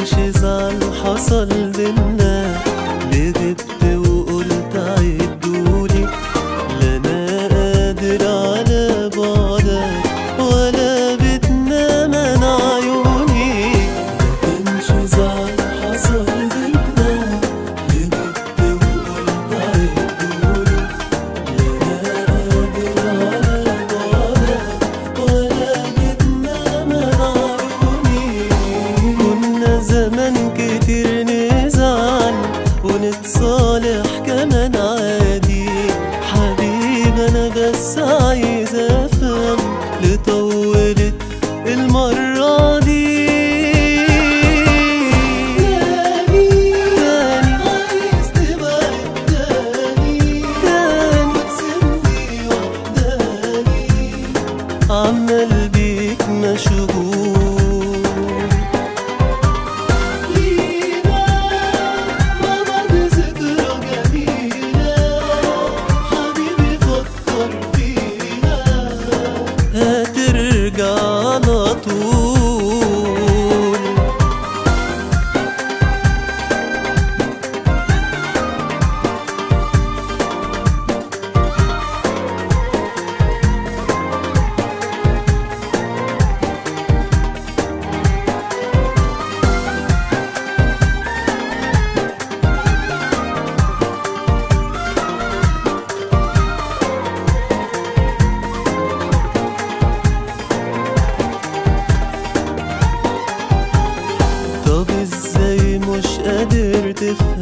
كانش زعل حصل بينا ليه غبت وقلت عدولي لا انا قادر على بعدك ولا بتنام انا عيوني ما كانش زعل حصل بينا ليه غبت وقلت عدولي لا انا قادر على بعدك ولا بتنام انا عيوني كنا زمان كتير نزعل ونتصالح كمان عادي حبيب انا بس عايز افهم لطولت المرة دي تاني عايز تبعد تاني تاني وتسيبني وحداني عمال بيك مشغول لينا مع بعض ذكرى جميلة حبيبي فكر فيها هترجع على طول طب ازاي مش قادر تفهم